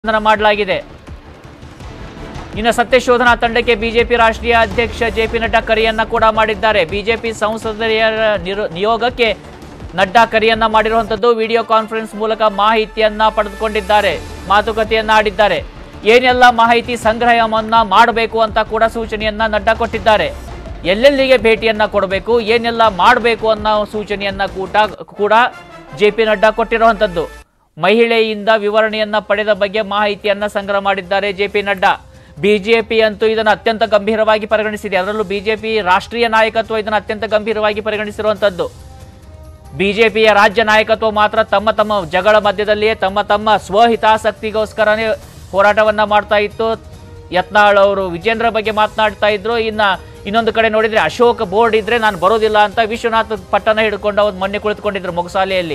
ಬಂಧನ ಮಾಡಲಾಗಿದೆ ಇನ್ನು ಸತ್ಯಶೋಧನಾ ತಂಡಕ್ಕೆ ಬಿಜೆಪಿ ರಾಷ್ಟ್ರೀಯ ಅಧ್ಯಕ್ಷ ಜೆ ಪಿ ನಡ್ಡಾ ಕರೆಯನ್ನ ಕೂಡ ಮಾಡಿದ್ದಾರೆ ಬಿಜೆಪಿ ಸಂಸದೀಯರ ನಿರು- ನಿಯೋಗಕ್ಕೆ ನಡ್ಡಾ ಕರೆಯನ್ನ ಮಾಡಿರುವಂತದ್ದು ವಿಡಿಯೋ ಕಾನ್ಫರೆನ್ಸ್ ಮೂಲಕ ಮಾಹಿತಿಯನ್ನ ಪಡೆದುಕೊಂಡಿದ್ದಾರೆ ಮಾತುಕತೆಯನ್ನ ಆಡಿದ್ದಾರೆ ಏನೆಲ್ಲ ಮಾಹಿತಿ ಸಂಗ್ರಹವನ್ನ ಮಾಡಬೇಕು ಅಂತ ಕೂಡ ಸೂಚನೆಯನ್ನ ನಡ್ಡಾ ಕೊಟ್ಟಿದ್ದಾರೆ ಎಲ್ಲೆಲ್ಲಿಗೆ ಭೇಟಿಯನ್ನ ಕೊಡಬೇಕು ಏನೆಲ್ಲ ಮಾಡಬೇಕು ಅನ್ನೋ ಸೂಚನೆಯನ್ನ ಕೂಡ ಕೂಡ ಜೆ ಪಿ ನಡ್ಡಾ ಕೊಟ್ಟಿರುವಂತದ್ದು ಮಹಿಳೆಯಿಂದ ವಿವರಣೆಯನ್ನ ಪಡೆದ ಬಗ್ಗೆ ಮಾಹಿತಿಯನ್ನ ಸಂಗ್ರಹ ಮಾಡಿದ್ದಾರೆ ಜೆ ಪಿ ನಡ್ಡಾ ಬಿಜೆಪಿ ಅಂತೂ ಇದನ್ನು ಅತ್ಯಂತ ಗಂಭೀರವಾಗಿ ಪರಿಗಣಿಸಿದೆ ಅದರಲ್ಲೂ ಬಿಜೆಪಿ ರಾಷ್ಟ್ರೀಯ ನಾಯಕತ್ವ ಇದನ್ನು ಅತ್ಯಂತ ಗಂಭೀರವಾಗಿ ಪರಿಗಣಿಸಿರುವಂತದ್ದು ಬಿಜೆಪಿಯ ರಾಜ್ಯ ನಾಯಕತ್ವ ಮಾತ್ರ ತಮ್ಮ ತಮ್ಮ ಜಗಳ ಮಧ್ಯದಲ್ಲಿಯೇ ತಮ್ಮ ತಮ್ಮ ಸ್ವಹಿತಾಸಕ್ತಿಗೋಸ್ಕರನೇ ಹೋರಾಟವನ್ನ ಮಾಡ್ತಾ ಇತ್ತು ಯತ್ನಾಳ್ ಅವರು ವಿಜೇಂದ್ರ ಬಗ್ಗೆ ಮಾತನಾಡ್ತಾ ಇದ್ರು ಇನ್ನ ಇನ್ನೊಂದು ಕಡೆ ನೋಡಿದ್ರೆ ಅಶೋಕ್ ಬೋರ್ಡ್ ಇದ್ರೆ ನಾನು ಬರೋದಿಲ್ಲ ಅಂತ ವಿಶ್ವನಾಥ್ ಪಟ್ಟಣ ಹಿಡ್ಕೊಂಡು ಅವ್ರು ಮೊನ್ನೆ ಕುಳಿತುಕೊಂಡಿದ್ರು ಮೊಗಸಾಲೆಯಲ್ಲಿ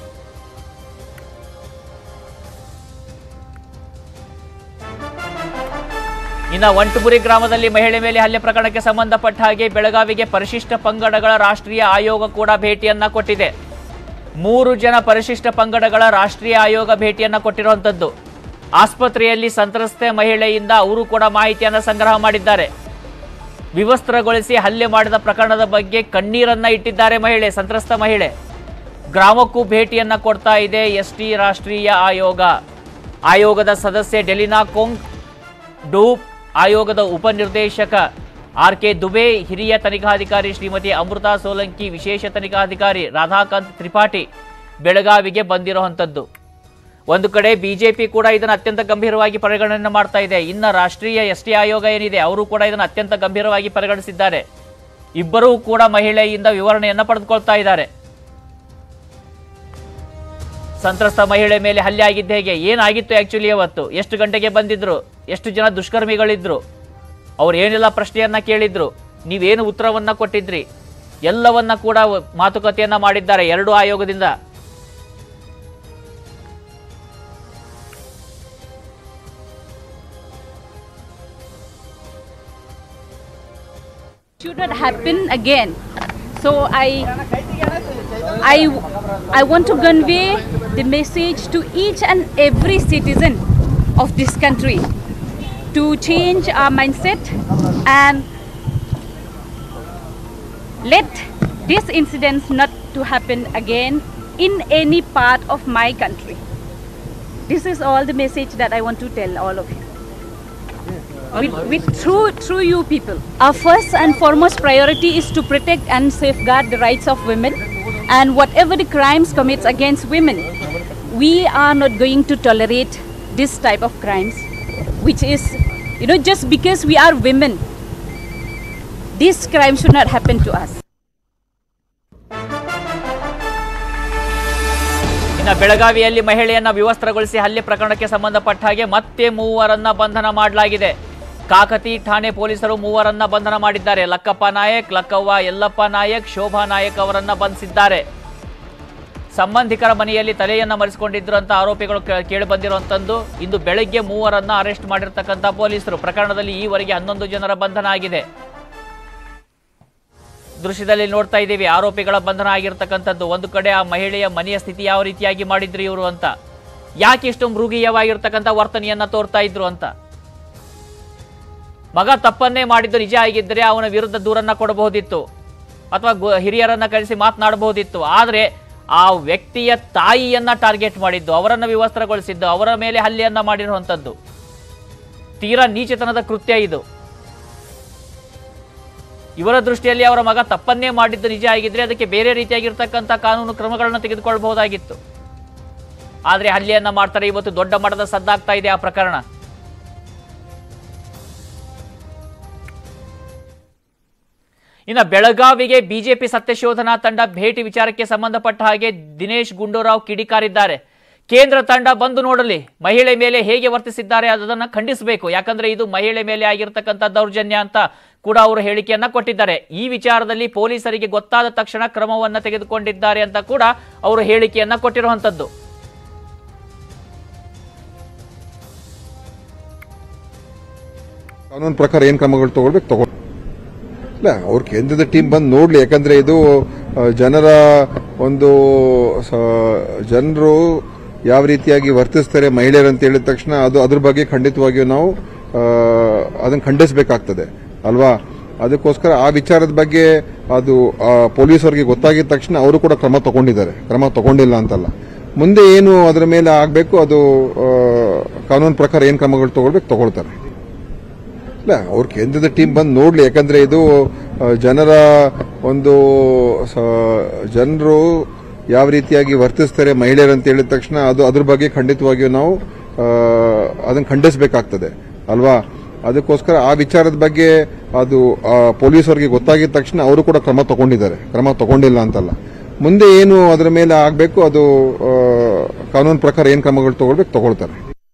ಇನ್ನ ಒಂಟುಬುರಿ ಗ್ರಾಮದಲ್ಲಿ ಮಹಿಳೆ ಮೇಲೆ ಹಲ್ಲೆ ಪ್ರಕರಣಕ್ಕೆ ಸಂಬಂಧಪಟ್ಟ ಹಾಗೆ ಬೆಳಗಾವಿಗೆ ಪರಿಶಿಷ್ಟ ಪಂಗಡಗಳ ರಾಷ್ಟ್ರೀಯ ಆಯೋಗ ಕೂಡ ಭೇಟಿಯನ್ನ ಕೊಟ್ಟಿದೆ ಮೂರು ಜನ ಪರಿಶಿಷ್ಟ ಪಂಗಡಗಳ ರಾಷ್ಟ್ರೀಯ ಆಯೋಗ ಭೇಟಿಯನ್ನ ಕೊಟ್ಟಿರುವಂತದ್ದು ಆಸ್ಪತ್ರೆಯಲ್ಲಿ ಸಂತ್ರಸ್ತೆ ಮಹಿಳೆಯಿಂದ ಅವರು ಕೂಡ ಮಾಹಿತಿಯನ್ನ ಸಂಗ್ರಹ ಮಾಡಿದ್ದಾರೆ ವಿವಸ್ತ್ರಗೊಳಿಸಿ ಹಲ್ಲೆ ಮಾಡಿದ ಪ್ರಕರಣದ ಬಗ್ಗೆ ಕಣ್ಣೀರನ್ನ ಇಟ್ಟಿದ್ದಾರೆ ಮಹಿಳೆ ಸಂತ್ರಸ್ತ ಮಹಿಳೆ ಗ್ರಾಮಕ್ಕೂ ಭೇಟಿಯನ್ನ ಕೊಡ್ತಾ ಇದೆ ಎಸ್ ಟಿ ರಾಷ್ಟ್ರೀಯ ಆಯೋಗ ಆಯೋಗದ ಸದಸ್ಯೆ ಡೆಲಿನಾ ಕೋಂಗ್ ಡೂಪ್ ಆಯೋಗದ ಉಪನಿರ್ದೇಶಕ ಆರ್ ಕೆ ದುಬೆ ಹಿರಿಯ ತನಿಖಾಧಿಕಾರಿ ಶ್ರೀಮತಿ ಅಮೃತಾ ಸೋಲಂಕಿ ವಿಶೇಷ ತನಿಖಾಧಿಕಾರಿ ರಾಧಾಕಾಂತ್ ತ್ರಿಪಾಠಿ ಬೆಳಗಾವಿಗೆ ಬಂದಿರುವಂಥದ್ದು ಒಂದು ಕಡೆ ಬಿಜೆಪಿ ಕೂಡ ಇದನ್ನು ಅತ್ಯಂತ ಗಂಭೀರವಾಗಿ ಪರಿಗಣನೆ ಮಾಡ್ತಾ ಇದೆ ಇನ್ನ ರಾಷ್ಟ್ರೀಯ ಎಸ್ ಟಿ ಆಯೋಗ ಏನಿದೆ ಅವರು ಕೂಡ ಇದನ್ನು ಅತ್ಯಂತ ಗಂಭೀರವಾಗಿ ಪರಿಗಣಿಸಿದ್ದಾರೆ ಇಬ್ಬರೂ ಕೂಡ ಮಹಿಳೆಯಿಂದ ವಿವರಣೆಯನ್ನ ಪಡೆದುಕೊಳ್ತಾ ಇದ್ದಾರೆ ಸಂತ್ರಸ್ತ ಮಹಿಳೆ ಮೇಲೆ ಹಲ್ಲೆ ಆಗಿದ್ದು ಹೇಗೆ ಏನಾಗಿತ್ತು ಆಕ್ಚುಲಿ ಅವತ್ತು ಎಷ್ಟು ಗಂಟೆಗೆ ಬಂದಿದ್ರು ಎಷ್ಟು ಜನ ದುಷ್ಕರ್ಮಿಗಳಿದ್ರು ಅವ್ರು ಏನೆಲ್ಲ ಪ್ರಶ್ನೆಯನ್ನ ಕೇಳಿದ್ರು ನೀವೇನು ಉತ್ತರವನ್ನ ಕೊಟ್ಟಿದ್ರಿ ಎಲ್ಲವನ್ನ ಕೂಡ ಮಾತುಕತೆಯನ್ನ ಮಾಡಿದ್ದಾರೆ ಎರಡು ಆಯೋಗದಿಂದ should not happen again. So I, I, I want to convey the message to each and every citizen of this country to change our mindset and let this incident not to happen again in any part of my country. This is all the message that I want to tell all of you with, with through through you people. Our first and foremost priority is to protect and safeguard the rights of women, and whatever the crimes commits against women, we are not going to tolerate this type of crimes, which is, you know, just because we are women, this crime should not happen to us. ಇನ್ನು ಬೆಳಗಾವಿಯಲ್ಲಿ ಮಹಿಳೆಯನ್ನ ವಿವಸ್ತ್ರಗೊಳಿಸಿ ಹಲ್ಲೆ ಪ್ರಕರಣಕ್ಕೆ ಸಂಬಂಧಪಟ್ಟ ಹಾಗೆ ಮತ್ತೆ ಮೂವರನ್ನ ಬಂಧನ ಮಾಡಲಾಗಿದೆ ಕಾಕತಿ ಠಾಣೆ ಪೊಲೀಸರು ಮೂವರನ್ನ ಬಂಧನ ಮಾಡಿದ್ದಾರೆ ಲಕ್ಕಪ್ಪ ನಾಯಕ್ ಲಕ್ಕವ್ವ ಯಲ್ಲಪ್ಪ ನಾಯಕ್ ಶೋಭಾ ನಾಯಕ್ ಅವರನ್ನ ಬಂಧಿಸಿದ್ದಾರೆ ಸಂಬಂಧಿಕರ ಮನೆಯಲ್ಲಿ ತಲೆಯನ್ನ ಮರೆಸಿಕೊಂಡಿದ್ರು ಅಂತ ಆರೋಪಿಗಳು ಕೇಳಿ ಬಂದಿರುವಂತಂದು ಇಂದು ಬೆಳಗ್ಗೆ ಮೂವರನ್ನ ಅರೆಸ್ಟ್ ಮಾಡಿರ್ತಕ್ಕಂಥ ಪೊಲೀಸರು ಪ್ರಕರಣದಲ್ಲಿ ಈವರೆಗೆ ಹನ್ನೊಂದು ಜನರ ಬಂಧನ ಆಗಿದೆ ದೃಶ್ಯದಲ್ಲಿ ನೋಡ್ತಾ ಇದ್ದೀವಿ ಆರೋಪಿಗಳ ಬಂಧನ ಆಗಿರ್ತಕ್ಕಂಥದ್ದು ಒಂದು ಕಡೆ ಆ ಮಹಿಳೆಯ ಮನೆಯ ಸ್ಥಿತಿ ಯಾವ ರೀತಿಯಾಗಿ ಮಾಡಿದ್ರು ಇವರು ಅಂತ ಯಾಕೆ ಇಷ್ಟು ಮೃಗೀಯವಾಗಿರ್ತಕ್ಕಂಥ ವರ್ತನೆಯನ್ನ ತೋರ್ತಾ ಇದ್ರು ಅಂತ ಮಗ ತಪ್ಪನ್ನೇ ಮಾಡಿದ್ದು ನಿಜ ಆಗಿದ್ದರೆ ಅವನ ವಿರುದ್ಧ ದೂರನ್ನ ಕೊಡಬಹುದಿತ್ತು ಅಥವಾ ಗೊ- ಹಿರಿಯರನ್ನ ಕರೆಸಿ ಮಾತನಾಡಬಹುದಿತ್ತು ಆದರೆ ಆ ವ್ಯಕ್ತಿಯ ತಾಯಿಯನ್ನ ಟಾರ್ಗೆಟ್ ಮಾಡಿದ್ದು ಅವರನ್ನ ವಿವಸ್ತ್ರಗೊಳಿಸಿದ್ದು ಅವರ ಮೇಲೆ ಹಲ್ಲೆಯನ್ನ ಮಾಡಿರುವಂಥದ್ದು ತೀರಾ ನೀಚತನದ ಕೃತ್ಯ ಇದು ಇವರ ದೃಷ್ಟಿಯಲ್ಲಿ ಅವರ ಮಗ ತಪ್ಪನ್ನೇ ಮಾಡಿದ್ದು ನಿಜ ಆಗಿದ್ರೆ ಅದಕ್ಕೆ ಬೇರೆ ರೀತಿಯಾಗಿರ್ತಕ್ಕಂಥ ಕಾನೂನು ಕ್ರಮಗಳನ್ನು ತೆಗೆದುಕೊಳ್ಬಹುದಾಗಿತ್ತು ಆದರೆ ಹಲ್ಲೆಯನ್ನ ಮಾಡ್ತಾರೆ ಇವತ್ತು ದೊಡ್ಡ ಮಟ್ಟದ ಸದ್ದಾಗ್ತಾ ಇದೆ ಆ ಪ್ರಕರಣ ಇನ್ನು ಬೆಳಗಾವಿಗೆ ಬಿಜೆಪಿ ಸತ್ಯಶೋಧನಾ ತಂಡ ಭೇಟಿ ವಿಚಾರಕ್ಕೆ ಸಂಬಂಧಪಟ್ಟ ಹಾಗೆ ದಿನೇಶ್ ಗುಂಡೂರಾವ್ ಕಿಡಿಕಾರಿದ್ದಾರೆ ಕೇಂದ್ರ ತಂಡ ಬಂದು ನೋಡಲಿ ಮಹಿಳೆ ಮೇಲೆ ಹೇಗೆ ವರ್ತಿಸಿದ್ದಾರೆ ಅದನ್ನು ಖಂಡಿಸಬೇಕು ಯಾಕಂದ್ರೆ ಇದು ಮಹಿಳೆ ಮೇಲೆ ಆಗಿರ್ತಕ್ಕಂಥ ದೌರ್ಜನ್ಯ ಅಂತ ಕೂಡ ಅವರು ಹೇಳಿಕೆಯನ್ನ ಕೊಟ್ಟಿದ್ದಾರೆ ಈ ವಿಚಾರದಲ್ಲಿ ಪೊಲೀಸರಿಗೆ ಗೊತ್ತಾದ ತಕ್ಷಣ ಕ್ರಮವನ್ನ ತೆಗೆದುಕೊಂಡಿದ್ದಾರೆ ಅಂತ ಕೂಡ ಅವರು ಹೇಳಿಕೆಯನ್ನ ಕೊಟ್ಟಿರುವಂತದ್ದು ಕಾನೂನು ಪ್ರಕಾರ ಏನು ಕ್ರಮಗಳು ತಗೊಳ್ಬೇಕು ತಗೊ ಇಲ್ಲ ಅವ್ರ ಕೇಂದ್ರದ ಟೀಮ್ ಬಂದು ನೋಡ್ಲಿ ಯಾಕಂದ್ರೆ ಇದು ಆ, ಜನರ ಒಂದು ಜನರು ಯಾವ ರೀತಿಯಾಗಿ ವರ್ತಿಸ್ತಾರೆ ಮಹಿಳೆಯರು ಅಂತ ಹೇಳಿದ ತಕ್ಷಣ ಅದು ಅದ್ರ ಬಗ್ಗೆ ಖಂಡಿತವಾಗಿಯೂ ನಾವು ಆ, ಅದನ್ನ ಖಂಡಿಸಬೇಕಾಗ್ತದೆ ಅಲ್ವಾ ಅದಕ್ಕೋಸ್ಕರ ಆ ವಿಚಾರದ ಬಗ್ಗೆ ಅದು ಆ, ಪೊಲೀಸರಿಗೆ ಗೊತ್ತಾಗಿದ ತಕ್ಷಣ ಅವರು ಕೂಡ ಕ್ರಮ ತಗೊಂಡಿದ್ದಾರೆ ಕ್ರಮ ತಗೊಂಡಿಲ್ಲ ಅಂತಲ್ಲ ಮುಂದೆ ಏನು ಅದರ ಮೇಲೆ ಆಗಬೇಕು ಅದು ಆ, ಕಾನೂನು ಪ್ರಕಾರ ಏನು ಕ್ರಮಗಳು ತಗೊಳ್ಬೇಕು ತಗೊಳ್ತಾರೆ ಇಲ್ಲ ಅವ್ರ ಕೇಂದ್ರದ ಟೀಮ್ ಬಂದು ನೋಡ್ಲಿ ಯಾಕಂದ್ರೆ ಇದು ಆ, ಜನರ ಒಂದು ಜನರು ಯಾವ ರೀತಿಯಾಗಿ ವರ್ತಿಸ್ತಾರೆ ಮಹಿಳೆಯರು ಅಂತ ಹೇಳಿದ ತಕ್ಷಣ ಅದು ಅದ್ರ ಬಗ್ಗೆ ಖಂಡಿತವಾಗಿಯೂ ನಾವು ಆ, ಅದನ್ನ ಖಂಡಿಸಬೇಕಾಗ್ತದೆ ಅಲ್ವಾ ಅದಕ್ಕೋಸ್ಕರ ಆ ವಿಚಾರದ ಬಗ್ಗೆ ಅದು ಆ, ಪೊಲೀಸರಿಗೆ ಗೊತ್ತಾಗಿದ ತಕ್ಷಣ ಅವರು ಕೂಡ ಕ್ರಮ ತಗೊಂಡಿದ್ದಾರೆ ಕ್ರಮ ತಗೊಂಡಿಲ್ಲ ಅಂತಲ್ಲ ಮುಂದೆ ಏನು ಅದರ ಮೇಲೆ ಆಗಬೇಕು ಅದು ಆ, ಕಾನೂನು ಪ್ರಕಾರ ಏನು ಕ್ರಮಗಳು ತಗೊಳ್ಬೇಕು ತಗೊಳ್ತಾರೆ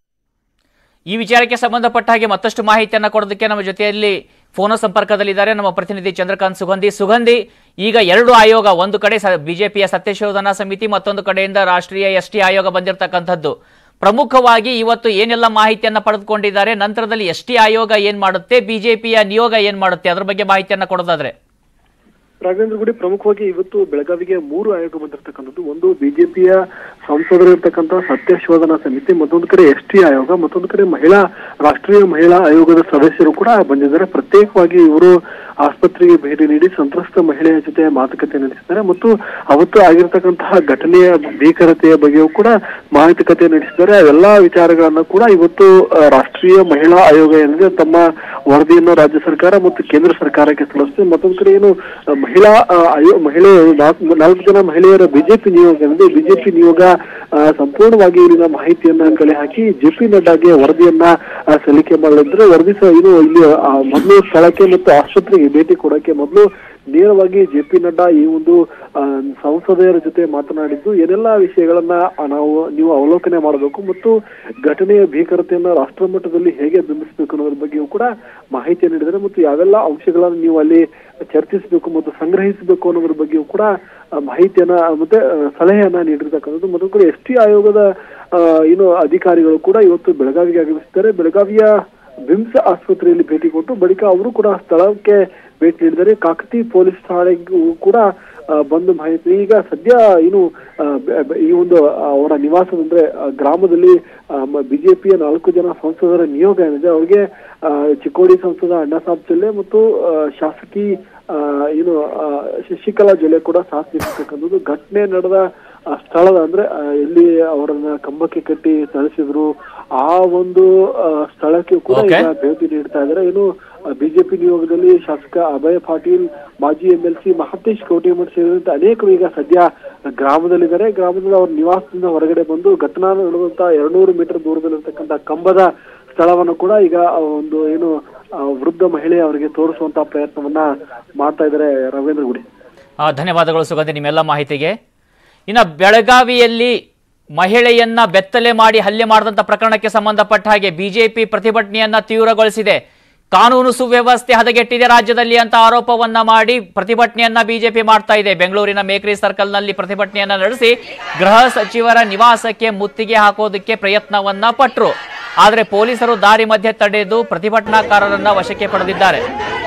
ಈ ವಿಚಾರಕ್ಕೆ ಸಂಬಂಧಪಟ್ಟ ಹಾಗೆ ಮತ್ತಷ್ಟು ಮಾಹಿತಿಯನ್ನು ಕೊಡೋದಕ್ಕೆ ನಮ್ಮ ಜೊತೆಯಲ್ಲಿ ಫೋನ್ ಸಂಪರ್ಕದಲ್ಲಿದ್ದಾರೆ ನಮ್ಮ ಪ್ರತಿನಿಧಿ ಚಂದ್ರಕಾಂತ್ ಸುಗಂಧಿ ಸುಗಂಧಿ ಈಗ ಎರಡು ಆಯೋಗ ಒಂದು ಕಡೆ ಸ- ಬಿಜೆಪಿಯ ಸತ್ಯಶೋಧನಾ ಸಮಿತಿ ಮತ್ತೊಂದು ಕಡೆಯಿಂದ ರಾಷ್ಟ್ರೀಯ ಎಸ್ ಟಿ ಆಯೋಗ ಬಂದಿರತಕ್ಕಂಥದ್ದು ಪ್ರಮುಖವಾಗಿ ಇವತ್ತು ಏನೆಲ್ಲ ಮಾಹಿತಿಯನ್ನ ಪಡೆದುಕೊಂಡಿದ್ದಾರೆ ನಂತರದಲ್ಲಿ ಎಸ್ ಟಿ ಆಯೋಗ ಏನ್ ಮಾಡುತ್ತೆ ಬಿಜೆಪಿಯ ನಿಯೋಗ ಏನ್ ಮಾಡುತ್ತೆ ಅದ್ರ ಬಗ್ಗೆ ಮಾಹಿತಿಯನ್ನ ಕೊಡೋದಾದ್ರೆ ರಾಘವೇಂದ್ರ ಗುಡಿ ಪ್ರಮುಖವಾಗಿ ಇವತ್ತು ಬೆಳಗಾವಿಗೆ ಮೂರು ಆಯೋಗ ಬಂದಿರತಕ್ಕಂಥದ್ದು ಒಂದು ಬಿಜೆಪಿಯ ಸಂಸದರು ಇರ್ತಕ್ಕಂಥ ಸತ್ಯ ಶೋಧನಾ ಸಮಿತಿ ಮತ್ತೊಂದು ಕಡೆ ಎಸ್ ಟಿ ಆಯೋಗ ಮತ್ತೊಂದು ಕಡೆ ಮಹಿಳಾ ರಾಷ್ಟ್ರೀಯ ಮಹಿಳಾ ಆಯೋಗದ ಸದಸ್ಯರು ಕೂಡ ಬಂದಿದ್ದಾರೆ ಪ್ರತ್ಯೇಕವಾಗಿ ಇವರು ಆಸ್ಪತ್ರೆಗೆ ಭೇಟಿ ನೀಡಿ ಸಂತ್ರಸ್ತ ಮಹಿಳೆಯ ಜೊತೆ ಮಾತುಕತೆ ನಡೆಸಿದ್ದಾರೆ ಮತ್ತು ಅವತ್ತು ಆಗಿರ್ತಕ್ಕಂತಹ ಘಟನೆಯ ಭೀಕರತೆಯ ಬಗ್ಗೆಯೂ ಕೂಡ ಮಾತುಕತೆ ನಡೆಸಿದ್ದಾರೆ ಅವೆಲ್ಲಾ ವಿಚಾರಗಳನ್ನ ಕೂಡ ಇವತ್ತು ಆ, ರಾಷ್ಟ್ರೀಯ ಮಹಿಳಾ ಆಯೋಗ ಏನಿದೆ ತಮ್ಮ ವರದಿಯನ್ನು ರಾಜ್ಯ ಸರ್ಕಾರ ಮತ್ತು ಕೇಂದ್ರ ಸರ್ಕಾರಕ್ಕೆ ಸಲ್ಲಿಸಿದೆ ಮತ್ತೊಂದು ಕಡೆ ಏನು ಆ, ಮಹಿಳಾ ಆ, ಆಯೋ ಮಹಿಳೆ ನಾಲ್ಕು ನಾಲ್ಕು ಜನ ಮಹಿಳೆಯರ ಬಿಜೆಪಿ ನಿಯೋಗ ಏನಿದೆ ಬಿಜೆಪಿ ನಿಯೋಗ ಆ, ಸಂಪೂರ್ಣವಾಗಿ ಇಲ್ಲಿನ ಮಾಹಿತಿಯನ್ನ ಕಲೆ ಹಾಕಿ ಜೆ ಪಿ ನಡ್ಡಾಗೆ ವರದಿಯನ್ನ ಆ, ಸಲ್ಲಿಕೆ ಮಾಡಲಿದ್ರೆ ವರದಿ ಸಹ ಇದು ಇಲ್ಲಿ ಆ, ಮೊದಲು ಸ್ಥಳಕ್ಕೆ ಮತ್ತು ಆಸ್ಪತ್ರೆಗೆ ಭೇಟಿ ಕೊಡಕ್ಕೆ ಮೊದಲು ನೇರವಾಗಿ ಜೆ ಪಿ ನಡ್ಡಾ ಈ ಒಂದು ಆ, ಸಂಸದೆಯರ ಜೊತೆ ಮಾತನಾಡಿದ್ದು ಏನೆಲ್ಲಾ ವಿಷಯಗಳನ್ನ ಆ, ನಾವು ನೀವು ಅವಲೋಕನೆ ಮಾಡಬೇಕು ಮತ್ತು ಘಟನೆಯ ಭೀಕರತೆಯನ್ನ ರಾಷ್ಟ್ರ ಮಟ್ಟದಲ್ಲಿ ಹೇಗೆ ಬಿಂಬಿಸಬೇಕು ಅನ್ನೋದ್ರ ಬಗ್ಗೆಯೂ ಕೂಡ ಮಾಹಿತಿ ನೀಡಿದ್ದಾರೆ ಮತ್ತು ಯಾವೆಲ್ಲ ಅಂಶಗಳನ್ನು ನೀವು ಅಲ್ಲಿ ಚರ್ಚಿಸಬೇಕು ಮತ್ತು ಸಂಗ್ರಹಿಸಬೇಕು ಅನ್ನೋದ್ರ ಬಗ್ಗೆಯೂ ಕೂಡ ಆ, ಮಾಹಿತಿಯನ್ನ ಮತ್ತೆ ಆ, ಸಲಹೆಯನ್ನ ನೀಡಿರ್ತಕ್ಕಂಥದ್ದು ಮತ್ತು ಕೂಡ ಎಸ್ ಟಿ ಆಯೋಗದ ಆ, ಏನು ಅಧಿಕಾರಿಗಳು ಕೂಡ ಇವತ್ತು ಬೆಳಗಾವಿಗೆ ಆಗಮಿಸಿದ್ದಾರೆ ಬೆಳಗಾವಿಯ ಬಿಮ್ಸ್ ಆಸ್ಪತ್ರೆಯಲ್ಲಿ ಭೇಟಿ ಕೊಟ್ಟು ಬಳಿಕ ಅವರು ಕೂಡ ಸ್ಥಳಕ್ಕೆ ಭೇಟಿ ನೀಡಿದ್ದಾರೆ ಕಾಕತಿ ಪೊಲೀಸ್ ಠಾಣೆಗೂ ಕೂಡ ಆ, ಬಂದು ಮಾಹಿತಿ ಈಗ ಸದ್ಯ ಏನು ಆ, ಬ- ಬ- ಈ ಒಂದು ಆ, ಅವರ ನಿವಾಸದಂದ್ರೆ ಆ, ಗ್ರಾಮದಲ್ಲಿ ಬಿಜೆಪಿಯ ನಾಲ್ಕು ಜನ ಸಂಸದರ ನಿಯೋಗ ಏನಿದೆ ಅವರಿಗೆ ಆ, ಚಿಕ್ಕೋಡಿ ಸಂಸದ ಅಣ್ಣಾಸಾಬ್ ಜೊಲ್ಲೆ ಮತ್ತು ಆ, ಶಾಸಕಿ ಆ, ಏನು ಆ, ಶಶಿಕಲಾ ಜೊಲ್ಲೆ ಕೂಡ ಸಾಥ್ ನೀಡಿರ್ತಕ್ಕಂಥದ್ದು ಘಟನೆ ನಡೆದ ಆ ಸ್ಥಳದ ಅಂದ್ರೆ ಆ, ಎಲ್ಲಿ ಅವರನ್ನ ಕಂಬಕ್ಕೆ ಕಟ್ಟಿ ಥಳಿಸಿದ್ರು ಆ ಒಂದು ಆ, ಸ್ಥಳಕ್ಕೆ ಕೂಡ Okay. ಈಗ ಭೇಟಿ ನೀಡ್ತಾ ಇದ್ದಾರೆ ಏನು ಬಿಜೆಪಿ ನಿಯೋಗದಲ್ಲಿ ಶಾಸಕ ಅಭಯ ಪಾಟೀಲ್ ಮಾಜಿ M L C Mahantesh Kautimath ಸೇರಿದಂತೆ ಅನೇಕರು ಈಗ ಸದ್ಯ ಗ್ರಾಮದಲ್ಲಿದ್ದಾರೆ ಗ್ರಾಮದಲ್ಲಿ ಅವ್ರ ನಿವಾಸದಿಂದ ಹೊರಗಡೆ ಬಂದು ಘಟನಾ ನಡೆದಂತ ಎರಡ್ನೂರು ಮೀಟರ್ ದೂರದಲ್ಲಿರ್ತಕ್ಕಂಥ ಕಂಬದ ಸ್ಥಳವನ್ನು ಕೂಡ ಈಗ ಆ ಒಂದು ಏನು ಆ, ವೃದ್ಧ ಮಹಿಳೆ ಅವರಿಗೆ ತೋರಿಸುವಂತ ಪ್ರಯತ್ನವನ್ನ ಮಾಡ್ತಾ ಇದ್ದಾರೆ ರವೀಂದ್ರ ಗುಡಿ ಆ, ಧನ್ಯವಾದಗಳು ಸುಗಂಧಿ ನಿಮ್ಮೆಲ್ಲ ಮಾಹಿತಿಗೆ ಇನ್ನು ಬೆಳಗಾವಿಯಲ್ಲಿ ಮಹಿಳೆಯನ್ನ ಬೆತ್ತಲೆ ಮಾಡಿ ಹಲ್ಲೆ ಮಾಡಿದಂತ ಪ್ರಕರಣಕ್ಕೆ ಸಂಬಂಧಪಟ್ಟ ಹಾಗೆ ಬಿಜೆಪಿ ಪ್ರತಿಭಟನೆಯನ್ನ ತೀವ್ರಗೊಳಿಸಿದೆ ಕಾನೂನು ಸುವ್ಯವಸ್ಥೆ ಹದಗೆಟ್ಟಿದೆ ರಾಜ್ಯದಲ್ಲಿ ಅಂತ ಆರೋಪವನ್ನ ಮಾಡಿ ಪ್ರತಿಭಟನೆಯನ್ನ ಬಿಜೆಪಿ ಮಾಡ್ತಾ ಇದೆ ಬೆಂಗಳೂರಿನ ಮೇಕ್ರಿ ಸರ್ಕಲ್ನಲ್ಲಿ ಪ್ರತಿಭಟನೆಯನ್ನ ನಡೆಸಿ ಗೃಹ ಸಚಿವರ ನಿವಾಸಕ್ಕೆ ಮುತ್ತಿಗೆ ಹಾಕೋದಕ್ಕೆ ಪ್ರಯತ್ನವನ್ನ ಪಟ್ರು ಆದರೆ ಪೊಲೀಸರು ದಾರಿ ಮಧ್ಯೆ ತಡೆದು ಪ್ರತಿಭಟನಾಕಾರರನ್ನ ವಶಕ್ಕೆ ಪಡೆದಿದ್ದಾರೆ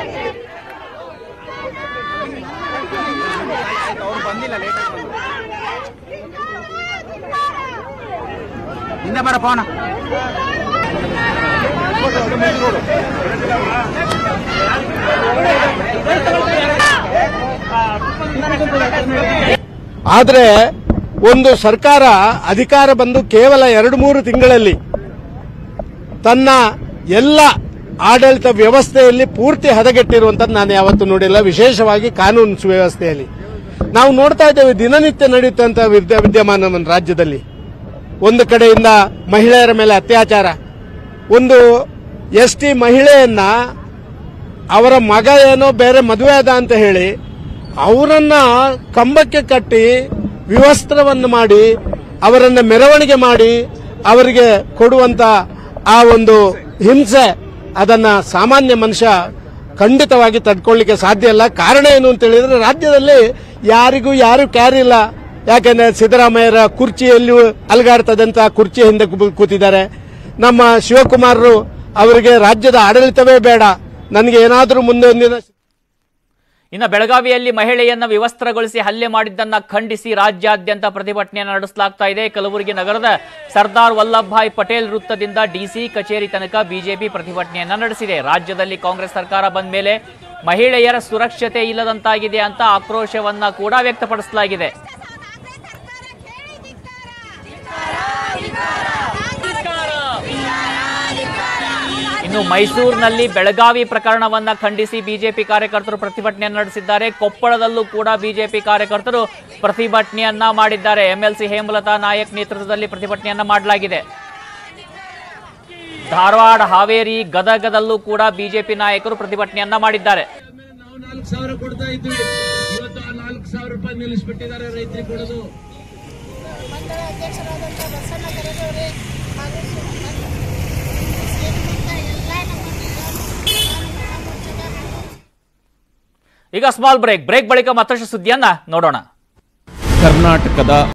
ಹಿಂದೆ ಬರ ಪವನ ಆದರೆ ಒಂದು ಸರ್ಕಾರ ಅಧಿಕಾರ ಬಂದು ಕೇವಲ ಎರಡು ಮೂರು ತಿಂಗಳಲ್ಲಿ ತನ್ನ ಎಲ್ಲ ಆಡಳಿತ ವ್ಯವಸ್ಥೆಯಲ್ಲಿ ಪೂರ್ತಿ ಹದಗೆಟ್ಟಿರುವಂಥದ್ದು ನಾನು ಯಾವತ್ತೂ ನೋಡಿಲ್ಲ ವಿಶೇಷವಾಗಿ ಕಾನೂನು ಸುವ್ಯವಸ್ಥೆಯಲ್ಲಿ ನಾವು ನೋಡ್ತಾ ಇದ್ದೇವೆ ದಿನನಿತ್ಯ ನಡೆಯುತ್ತಂತ ವಿದ್ಯ ವಿದ್ಯಮಾನ ನಮ್ಮ ರಾಜ್ಯದಲ್ಲಿ ಒಂದು ಕಡೆಯಿಂದ ಮಹಿಳೆಯರ ಮೇಲೆ ಅತ್ಯಾಚಾರ ಒಂದು ಎಸ್ ಟಿ ಮಹಿಳೆಯನ್ನ ಅವರ ಮಗ ಏನೋ ಬೇರೆ ಮದುವೆ ಅದ ಅಂತ ಹೇಳಿ ಅವರನ್ನ ಕಂಬಕ್ಕೆ ಕಟ್ಟಿ ವಿವಸ್ತ್ರವನ್ನು ಮಾಡಿ ಅವರನ್ನ ಮೆರವಣಿಗೆ ಮಾಡಿ ಅವರಿಗೆ ಕೊಡುವಂತ ಆ ಒಂದು ಹಿಂಸೆ ಅದನ್ನ ಸಾಮಾನ್ಯ ಮನುಷ್ಯ ಖಂಡಿತವಾಗಿ ತಡ್ಕೊಳ್ಳಿಕ್ಕೆ ಸಾಧ್ಯ ಇಲ್ಲ ಕಾರಣ ಏನು ಅಂತ ಹೇಳಿದ್ರೆ ರಾಜ್ಯದಲ್ಲಿ ಯಾರಿಗೂ ಯಾರು ಕ್ಯಾರ್ ಇಲ್ಲ ಯಾಕಂದ್ರೆ ಸಿದ್ದರಾಮಯ್ಯರ ಕುರ್ಚಿಯಲ್ಲಿ ಅಲಗಾಡ್ತದಂತ ಕುರ್ಚಿ ಹಿಂದೆ ಕು- ಕೂತಿದ್ದಾರೆ ನಮ್ಮ ಶಿವಕುಮಾರರು ಅವರಿಗೆ ರಾಜ್ಯದ ಆಡಳಿತವೇ ಬೇಡ ನನಗೆ ಏನಾದರೂ ಮುಂದೆ ಒಂದಿನ ಇನ್ನು ಬೆಳಗಾವಿಯಲ್ಲಿ ಮಹಿಳೆಯನ್ನ ವಿವಸ್ತ್ರಗೊಳಿಸಿ ಹಲ್ಲೆ ಮಾಡಿದ್ದನ್ನ ಖಂಡಿಸಿ ರಾಜ್ಯಾದ್ಯಂತ ಪ್ರತಿಭಟನೆಯನ್ನು ನಡೆಸಲಾಗ್ತಾ ಇದೆ ಕಲಬುರಗಿ ನಗರದ ಸರ್ದಾರ್ ವಲ್ಲಭಭಾಯ್ ಪಟೇಲ್ ವೃತ್ತದಿಂದ ಡಿಸಿ ಕಚೇರಿ ತನಕ ಬಿಜೆಪಿ ಪ್ರತಿಭಟನೆಯನ್ನ ನಡೆಸಿದೆ ರಾಜ್ಯದಲ್ಲಿ ಕಾಂಗ್ರೆಸ್ ಸರ್ಕಾರ ಬಂದ ಮೇಲೆ ಮಹಿಳೆಯರ ಸುರಕ್ಷತೆ ಇಲ್ಲದಂತಾಗಿದೆ ಅಂತ ಆಕ್ರೋಶವನ್ನ ಕೂಡ ವ್ಯಕ್ತಪಡಿಸಲಾಗಿದೆ ಇನ್ನು ಮೈಸೂರಿನಲ್ಲಿ ಬೆಳಗಾವಿ ಪ್ರಕರಣವನ್ನ ಖಂಡಿಸಿ ಬಿಜೆಪಿ ಕಾರ್ಯಕರ್ತರು ಪ್ರತಿಭಟನೆಯನ್ನು ನಡೆಸಿದ್ದಾರೆ ಕೊಪ್ಪಳದಲ್ಲೂ ಕೂಡ ಬಿಜೆಪಿ ಕಾರ್ಯಕರ್ತರು ಪ್ರತಿಭಟನೆಯನ್ನ ಮಾಡಿದ್ದಾರೆ ಎಂಎಲ್ಸಿ ಹೇಮಲತಾ ನಾಯಕ್ ನೇತೃತ್ವದಲ್ಲಿ ಪ್ರತಿಭಟನೆಯನ್ನ ಮಾಡಲಾಗಿದೆ ಧಾರವಾಡ ಹಾವೇರಿ ಗದಗದಲ್ಲೂ ಕೂಡ ಬಿಜೆಪಿ ನಾಯಕರು ಪ್ರತಿಭಟನೆಯನ್ನ ಮಾಡಿದ್ದಾರೆ ನಾವು ನಾಲ್ಕು ಸಾವಿರ ಕೊಡ್ತಾ ಇದ್ವಿ ಇವತ್ತು ಆ ನಾಲ್ಕು ಸಾವಿರ ರೂಪಾಯಿ ನಿಲ್ಲಿಸ್ಬಿಟ್ಟಿದ್ದಾರೆ ರೈತರಿಗೆ ಕೊಡೋದು ಮಂಡಳ ಅಧ್ಯಕ್ಷರಾದಂಥ ಬಸಣ್ಣ ಕರೆದವರೇ ಹಾಗೂ ಸೇರಿದಂಥ ಎಲ್ಲ ನಮ್ಮ ಈಗ ಸ್ಮಾಲ್ ಬ್ರೇಕ್ ಬ್ರೇಕ್ ಬಳಿಕ ಮತ್ತಷ್ಟು ಸುದ್ದಿಯನ್ನ ನೋಡೋಣ ಕರ್ನಾಟಕದ